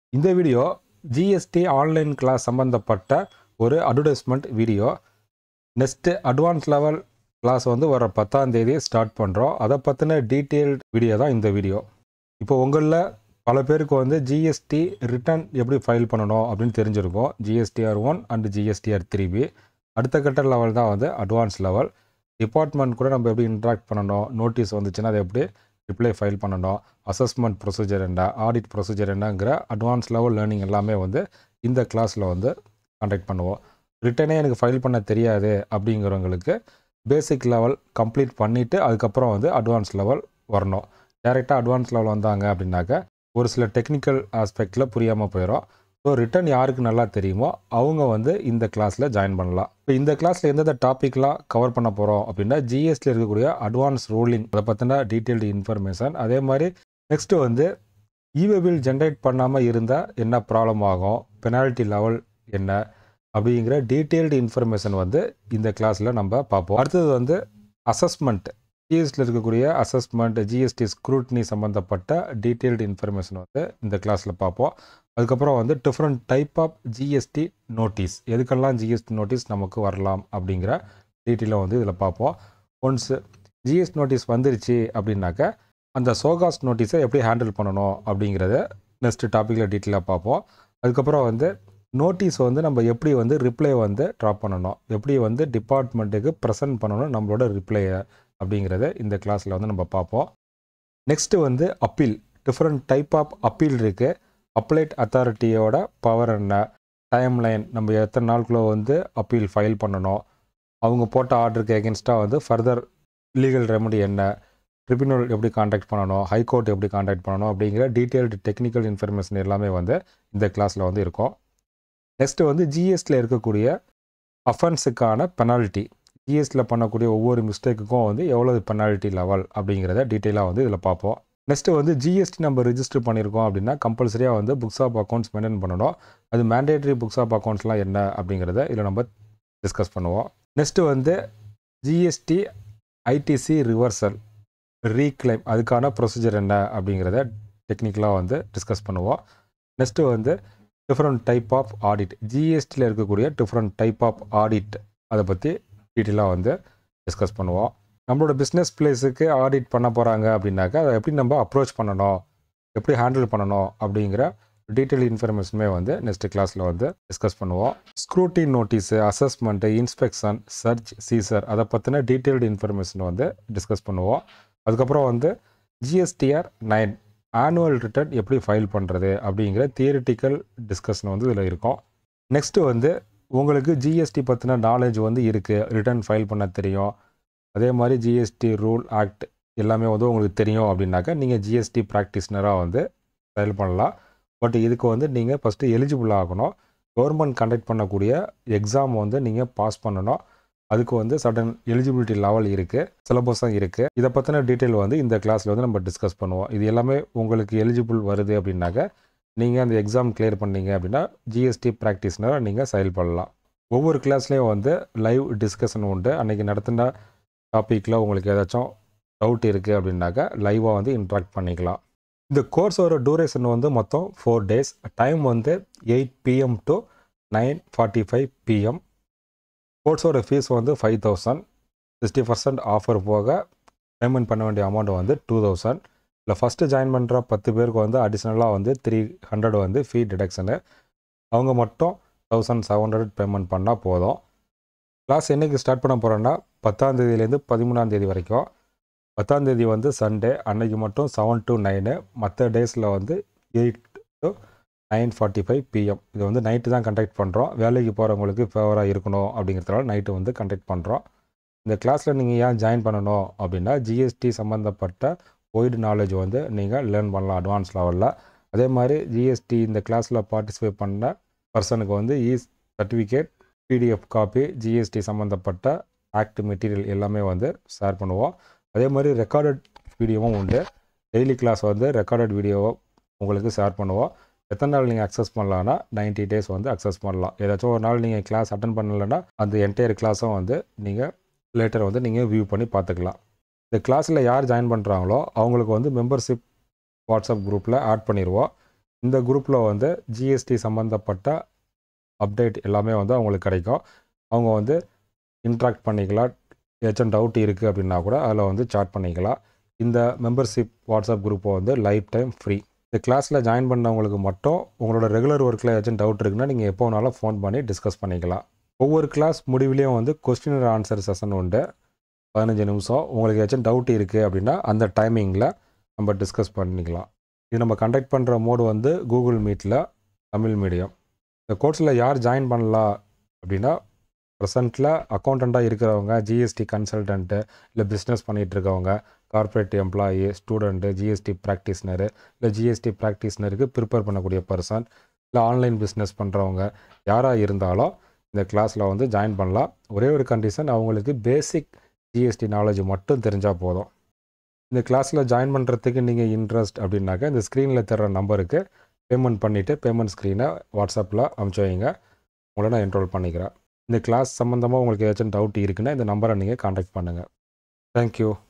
இந்த video GST online class சம்மந்தப்பட்ட ஒரு advertisement video next advance level class வந்து வர பத்தாம் தேதி ஸ்டார்ட் பண்ணுறோம் அதை பற்றின டீட்டெயில்டு வீடியோ தான் இந்த வீடியோ இப்போ உங்களில் பல பேருக்கு வந்து ஜிஎஸ்டி ரிட்டர்ன் எப்படி ஃபைல் பண்ணணும் அப்படின்னு தெரிஞ்சிருக்கும் GSTR one and GSTR three B அடுத்த கட்ட லெவல் தான் வந்து அட்வான்ஸ் லெவல் டிபார்ட்மெண்ட் கூட நம்ம எப்படி இன்ட்ராக்ட் பண்ணணும் நோட்டீஸ் வந்துச்சுன்னா அதை எப்படி ரிப்ளை ஃபைல் பண்ணணும் அசஸ்மெண்ட் ப்ரொசீஜர் என்ன ஆடிட் ப்ரொசீஜர் என்னங்கிற அட்வான்ஸ் லெவல் லேர்னிங் எல்லாமே வந்து இந்த கிளாஸில் வந்து கண்டக்ட் பண்ணுவோம் ரிட்டனே எனக்கு ஃபைல் பண்ண தெரியாது அப்படிங்கிறவங்களுக்கு பேசிக் லெவல் கம்ப்ளீட் பண்ணிவிட்டு அதுக்கப்புறம் வந்து அட்வான்ஸ் லெவல் வரணும் டேரெக்டாக அட்வான்ஸ் லெவல் வந்தாங்க அப்படின்னாக்க ஒரு சில டெக்னிக்கல் ஆஸ்பெக்டில் புரியாமல் போயிடும் ஸோ ரிட்டன் யாருக்கு நல்லா தெரியுமோ அவங்க வந்து இந்த கிளாஸில் ஜாயின் பண்ணலாம் இப்போ இந்த கிளாஸில் எந்தெந்த டாப்பிக்லாம் கவர் பண்ண போகிறோம் அப்படின்னா ஜிஎஸ்டியில் இருக்கக்கூடிய அட்வான்ஸ் ரூலிங் அதை பற்றின டீட்டெயில்டு இன்ஃபர்மேஷன் அதே மாதிரி நெக்ஸ்ட்டு வந்து இவே பில் ஜென்ரேட் பண்ணாமல் இருந்தால் என்ன ப்ராப்ளம் ஆகும் பெனால்ட்டி லெவல் என்ன அப்படிங்கிற டீட்டெயில்டு இன்ஃபர்மேஷன் வந்து இந்த கிளாஸில் நம்ம பார்ப்போம் அடுத்தது வந்து அசஸ்மெண்ட் ஜிஎஸ்டியில் இருக்கக்கூடிய அசஸ்மெண்ட் ஜிஎஸ்டி ஸ்க்ரூட்னி சம்மந்தப்பட்ட டீட்டெயில்டு இன்ஃபர்மேஷன் வந்து இந்த கிளாஸில் பார்ப்போம் அதுக்கப்புறம் வந்து different type of GST notice எதுக்கெல்லாம் ஜிஎஸ்டி நோட்டீஸ் நமக்கு வரலாம் அப்படிங்கிற டீட்டெயிலாக வந்து இதில் பார்ப்போம் ஒன்ஸ் ஜிஎஸ்டி நோட்டீஸ் வந்துருச்சு அப்படின்னாக்க அந்த சோகாஸ் நோட்டீஸை எப்படி ஹேண்டில் பண்ணணும் அப்படிங்கிறத நெக்ஸ்ட் டாப்பிக்கில் டீட்டெயிலாக பார்ப்போம் அதுக்கப்புறம் வந்து நோட்டீஸ் வந்து நம்ம எப்படி வந்து ரிப்ளை வந்து ட்ராப் பண்ணணும் எப்படி வந்து டிபார்ட்மெண்ட்டுக்கு ப்ரெசென்ட் பண்ணணும் நம்மளோட ரிப்ளையை அப்படிங்கிறத இந்த கிளாஸில் வந்து நம்ம பார்ப்போம் நெக்ஸ்ட்டு வந்து appeal different type of appeal இருக்குது அப்ளைட் அத்தாரிட்டியோட பவர் என்ன டைம் லைன் நம்ம எத்தனை நாளுக்குள்ளே வந்து அப்பீல் ஃபைல் பண்ணணும் அவங்க போட்ட ஆர்டருக்கு எகென்ஸ்டாக வந்து ஃபர்தர் லீகல் ரெமடி என்ன ட்ரிபியூனல் எப்படி காண்டாக்ட் பண்ணணும் ஹைகோர்ட் எப்படி காண்டாக்ட் பண்ணணும் அப்படிங்கிற டீட்டெயில்டு டெக்னிக்கல் இன்ஃபர்மேஷன் எல்லாமே வந்து இந்த கிளாஸில் வந்து இருக்கும் நெக்ஸ்ட்டு வந்து ஜிஎஸ்டியில் இருக்கக்கூடிய அஃபென்ஸுக்கான பெனால்ட்டி ஜிஎஸ்டியில் பண்ணக்கூடிய ஒவ்வொரு மிஸ்டேக்குக்கும் வந்து எவ்வளோ பெனால்ட்டி லெவல் அப்படிங்கிறத டீட்டெயிலாக வந்து இதில் பார்ப்போம் நெக்ஸ்ட்டு வந்து ஜிஎஸ்டி நம்ம ரிஜிஸ்டர் பண்ணியிருக்கோம் அப்படின்னா கம்பல்சரியாக வந்து புக்ஸ் ஆஃப் அக்கௌண்ட்ஸ் மெயின்டைன் பண்ணணும் அது மேண்டேட்ரி புக்ஸ் ஆஃப் அக்கௌண்ட்ஸ்லாம் என்ன அப்படிங்கிறத இதில் நம்ம டிஸ்கஸ் பண்ணுவோம் நெக்ஸ்ட்டு வந்து ஜிஎஸ்டி ஐடிசி ரிவர்சல் ரீக்ளைம் அதுக்கான ப்ரொசீஜர் என்ன அப்படிங்கிறத டெக்னிக்கலாக வந்து டிஸ்கஸ் பண்ணுவோம் நெக்ஸ்ட்டு வந்து டிஃப்ரெண்ட் டைப் ஆஃப் ஆடிட் ஜிஎஸ்டியில் இருக்கக்கூடிய டிஃப்ரெண்ட் டைப் ஆஃப் ஆடிட் அதை பற்றி டீட்டெயிலாக வந்து டிஸ்கஸ் பண்ணுவோம் நம்மளோட பிஸ்னஸ் பிளேஸுக்கு ஆடிட் பண்ண போகிறாங்க அப்படின்னாக்கா அதை எப்படி நம்ம அப்ரோச் பண்ணணும் எப்படி ஹேண்டில் பண்ணணும் அப்படிங்கிற டீட்டெயில் இன்ஃபர்மேஷனுமே வந்து நெக்ஸ்ட் கிளாஸில் வந்து டிஸ்கஸ் பண்ணுவோம் scrutiny notice assessment inspection search seizure அதை பற்றின டீட்டெயில்டு இன்ஃபர்மேஷன் வந்து டிஸ்கஸ் பண்ணுவோம் அதுக்கப்புறம் வந்து ஜிஎஸ்டிஆர் நைன் ஆனுவல் ரிட்டர்ன் எப்படி ஃபைல் பண்ணுறது அப்படிங்கிற தியரிட்டிக்கல் டிஸ்கஷன் வந்து இதில் இருக்கும் நெக்ஸ்ட்டு வந்து உங்களுக்கு ஜிஎஸ்டி பற்றின நாலேஜ் வந்து இருக்குது ரிட்டர்ன் ஃபைல் பண்ண தெரியும் அதே மாதிரி ஜிஎஸ்டி ரூல் ஆக்ட் எல்லாமே வந்து உங்களுக்கு தெரியும் அப்படின்னாக்கா நீங்கள் ஜிஎஸ்டி ப்ராக்டிஸ்னராக வந்து ஃபைல் பண்ணலாம் பட் இதுக்கு வந்து நீங்கள் ஃபஸ்ட்டு எலிஜிபிள் ஆகணும் கவர்மெண்ட் கண்டக்ட் பண்ணக்கூடிய எக்ஸாம் வந்து நீங்கள் பாஸ் பண்ணணும் அதுக்கு வந்து சடன் எலிஜிபிலிட்டி லெவல் இருக்குது சிலபஸும் இருக்குது இதை பற்றின டீட்டெயில் வந்து இந்த கிளாஸில் வந்து நம்ம டிஸ்கஸ் பண்ணுவோம் இது எல்லாமே உங்களுக்கு எலிஜிபிள் வருது அப்படின்னாக்க நீங்கள் அந்த எக்ஸாம் கிளியர் பண்ணீங்க அப்படின்னா ஜிஎஸ்டி ப்ராக்டிஸ்னராக நீங்கள் செயல்படலாம் ஒவ்வொரு கிளாஸ்லேயும் வந்து லைவ் டிஸ்கஷன் உண்டு அன்றைக்கி நடத்தின டாப்பிக்கில் உங்களுக்கு ஏதாச்சும் டவுட் இருக்குது அப்படின்னாக்கா லைவாக வந்து இன்ட்ராக்ட் பண்ணிக்கலாம் இந்த கோர்ஸோட டூரேஷன் வந்து மொத்தம் ஃபோர் டேஸ் டைம் வந்து eight PM to nine forty five PM கோர்ஸோட ஃபீஸ் வந்து five thousand sixty percent offer போக பேமெண்ட் பண்ண வேண்டிய அமௌண்ட் வந்து டூ தௌசண்ட் இல்லை ஃபஸ்ட்டு ஜாயின் பண்ணுற பத்து பேருக்கு வந்து அடிஷ்னலாக வந்து த்ரீ ஹண்ட்ரட் வந்து ஃபீ டிடக்ஷனு அவங்க மட்டும் தௌசண்ட் செவன் ஹண்ட்ரட் பேமெண்ட் பண்ணால் போதும் கிளாஸ் என்றைக்கு ஸ்டார்ட் பண்ண போகிறோன்னா பத்தாந்தேதியிலேருந்து பதிமூணாந்தேதி வரைக்கும் பத்தாந்தேதி வந்து சண்டே அன்னைக்கு மட்டும் செவன் டு நைனு மற்ற டேஸில் வந்து eight to nine forty five PM இது வந்து நைட்டு தான் கண்டக்ட் பண்ணுறோம் வேலைக்கு போகிறவங்களுக்கு ஃபேவராக இருக்கணும் அப்படிங்கிறதுனால நைட்டு வந்து கண்டக்ட் பண்ணுறோம் இந்த கிளாஸில் நீங்கள் ஏன் ஜாயின் பண்ணணும் அப்படின்னா ஜிஎஸ்டி சம்மந்தப்பட்ட ஒய்டு நாலேஜ் வந்து நீங்கள் லேர்ன் பண்ணலாம் அட்வான்ஸ் லெவலில் அதே மாதிரி ஜிஎஸ்டி இந்த கிளாஸில் பார்ட்டிசிபேட் பண்ண பர்சனுக்கு வந்து e certificate PDF copy GST சம்மந்தப்பட்ட ஆக்ட் மெட்டீரியல் எல்லாமே வந்து ஷேர் பண்ணுவோம் அதே மாதிரி ரெக்கார்டட் வீடியோவும் உண்டு டெய்லி கிளாஸ் வந்து ரெக்கார்டட் வீடியோவை உங்களுக்கு ஷேர் பண்ணுவோம் எத்தனை நாள் நீங்கள் அக்சஸ் பண்ணலான்னா நைன்ட்டி டேஸ் வந்து அக்சஸ் பண்ணலாம் ஏதாச்சும் ஒரு நாள் நீங்கள் கிளாஸ் அட்டன் பண்ணலைன்னா அந்த என்டையர் கிளாஸும் வந்து நீங்கள் லேட்டர் வந்து நீங்கள் வியூ பண்ணி பார்த்துக்கலாம் இந்த கிளாஸில் யார் ஜாயின் பண்ணுறாங்களோ அவங்களுக்கு வந்து மெம்பர்ஷிப் வாட்ஸ்அப் குரூப்பில் ஆட் பண்ணிடுவோம் இந்த குரூப்பில் வந்து ஜிஎஸ்டி சம்மந்தப்பட்ட அப்டேட் எல்லாமே வந்து அவங்களுக்கு கிடைக்கும் அவங்க வந்து இன்ட்ராக்ட் பண்ணிக்கலாம் ஏதாச்சும் டவுட் இருக்குது அப்படின்னா கூட அதில் வந்து சாட் பண்ணிக்கலாம் இந்த மெம்பர்ஷிப் வாட்ஸ்அப் குரூப்பை வந்து லைஃப் டைம் ஃப்ரீ இந்த கிளாஸில் ஜாயின் பண்ணவங்களுக்கு மட்டும் உங்களோட ரெகுலர் ஒர்க்கில் ஏதாச்சும் டவுட் இருக்குன்னா நீங்கள் எப்போ வேணாலும் ஃபோன் பண்ணி டிஸ்கஸ் பண்ணிக்கலாம் ஒவ்வொரு கிளாஸ் முடிவுலேயும் வந்து கொஸ்டின் ஆன்சர் செஷன் உண்டு பதினஞ்சு நிமிஷம் உங்களுக்கு ஏதாச்சும் டவுட் இருக்குது அப்படின்னா அந்த டைமிங்கில் நம்ம டிஸ்கஸ் பண்ணிக்கலாம் இது நம்ம கண்டக்ட் பண்ணுற மோடு வந்து கூகுள் மீட்டில் தமிழ் மீடியம் இந்த கோர்ஸில் யார் ஜாயின் பண்ணலாம் அப்படின்னா ப்ரெசண்ட்டில் அக்கௌண்டண்ட்டாக இருக்கிறவங்க ஜிஎஸ்டி கன்சல்டன்ட்டு இல்லை பிஸ்னஸ் பண்ணிகிட்டு இருக்கவங்க corporate employee student GST practitioner இல்லை ஜிஎஸ்டி ப்ராக்டிஸ்னருக்கு ப்ரிப்பேர் பண்ணக்கூடிய பர்சன் இல்லை ஆன்லைன் பிஸ்னஸ் பண்ணுறவங்க யாராக இருந்தாலும் இந்த கிளாஸில் வந்து ஜாயின் பண்ணலாம் ஒரே ஒரு கண்டிஷன் அவங்களுக்கு பேசிக் ஜிஎஸ்டி நாலேஜ் மட்டும் தெரிஞ்சால் போதும் இந்த கிளாஸில் ஜாயின் பண்ணுறதுக்கு நீங்கள் இன்ட்ரெஸ்ட் அப்படின்னாக்கா இந்த ஸ்க்ரீனில் தர்ற நம்பருக்கு பேமெண்ட் பண்ணிவிட்டு பேமெண்ட் ஸ்க்ரீனை வாட்ஸ்அப்பில் அனுப்பிச்சு வைங்க உங்களை நான் என்ரோல் பண்ணிக்கிறேன் இந்த கிளாஸ் சம்மந்தமாக உங்களுக்கு ஏதாச்சும் டவுட் இருக்குன்னா இந்த நம்பரை நீங்கள் காண்டாக்ட் பண்ணுங்கள் தேங்க்யூ